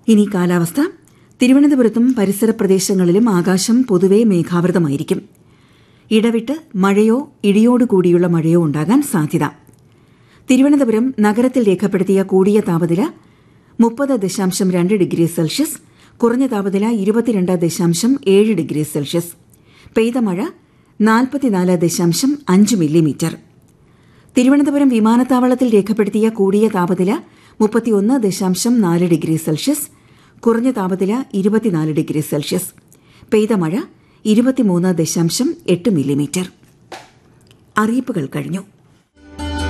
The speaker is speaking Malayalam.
ഇനി കാലാവസ്ഥ തിരുവനന്തപുരത്തും പരിസര പ്രദേശങ്ങളിലും ആകാശം പൊതുവെ മേഘാവൃതമായിരിക്കും ഇടവിട്ട് മഴയോ ഇടിയോടുകൂടിയുള്ള മഴയോ ഉണ്ടാകാൻ സാധ്യത തിരുവനന്തപുരം നഗരത്തിൽ രേഖപ്പെടുത്തിയ കൂടിയ താപനില മുപ്പത് ദശാംശം രണ്ട് ഡിഗ്രി സെൽഷ്യസ് കുറഞ്ഞ താപനില ഇരുപത്തിരണ്ട് ദശാംശം ഏഴ് ഡിഗ്രി സെൽഷ്യസ് പെയ്ത മഴ നാൽപ്പത്തിനാല് ദശാംശം അഞ്ച് മില്ലിമീറ്റർ തിരുവനന്തപുരം വിമാനത്താവളത്തിൽ രേഖപ്പെടുത്തിയ കൂടിയ താപനില മുപ്പത്തിയൊന്ന് ദശാംശം നാല് ഡിഗ്രി സെൽഷ്യസ് കുറഞ്ഞ താപനില ഇരുപത്തിനാല് ഡിഗ്രി സെൽഷ്യസ് പെയ്ത മഴ ഇരുപത്തിമൂന്ന് ദശാംശം എട്ട് മില്ലിമീറ്റർ അറിയിപ്പുകൾ കഴിഞ്ഞു